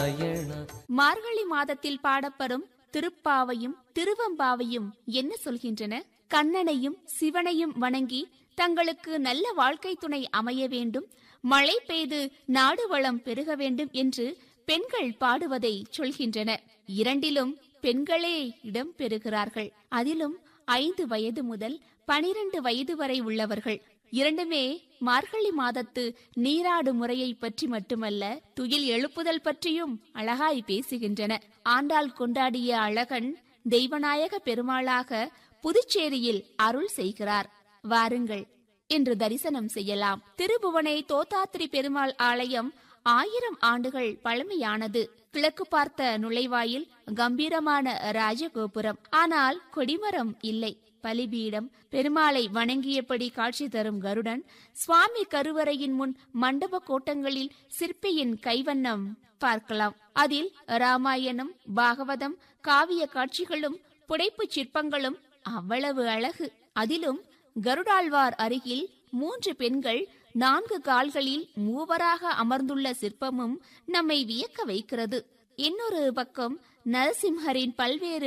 மார்கழி மாதத்தில் பாடப்பெறும் திருப்பாவையும் திருவம்பாவையும் என்ன சொல்கின்றன கண்ணனையும் சிவனையும் வணங்கி தங்களுக்கு நல்ல வாழ்க்கை துணை அமைய வேண்டும் மழை பெய்து நாடு வளம் பெருக வேண்டும் என்று பெண்கள் பாடுவதை சொல்கின்றன இரண்டிலும் பெண்களே இடம் பெறுகிறார்கள் அதிலும் ஐந்து வயது முதல் பனிரெண்டு வயது வரை உள்ளவர்கள் இரண்டுமே மார்கழி மாதத்து நீராடு முறையை பற்றி மட்டுமல்ல துயில் எழுப்புதல் பற்றியும் அழகாய் பேசுகின்றன ஆண்டாள் கொண்டாடிய அழகன் தெய்வநாயக பெருமாளாக புதுச்சேரியில் அருள் செய்கிறார் வாருங்கள் என்று தரிசனம் செய்யலாம் திருபுவனை தோத்தாத்திரி பெருமாள் ஆலயம் ஆயிரம் ஆண்டுகள் பழமையானது கிழக்கு பார்த்த நுழைவாயில் கம்பீரமான ராஜகோபுரம் ஆனால் கொடிமரம் இல்லை பலிபீடம் பெருமாளை வணங்கியபடி காட்சி தரும் கருடன் சுவாமி கருவறையின் முன் மண்டப கோட்டங்களில் சிற்பியின் கைவண்ணம் பார்க்கலாம் அதில் ராமாயணம் பாகவதம் காவிய காட்சிகளும் புடைப்புச் சிற்பங்களும் அவ்வளவு அழகு அதிலும் கருடாழ்வார் அருகில் மூன்று பெண்கள் நான்கு கால்களில் மூவராக அமர்ந்துள்ள சிற்பமும் நம்மை வியக்க வைக்கிறது இன்னொரு பக்கம் நரசிம்ஹரின் பல்வேறு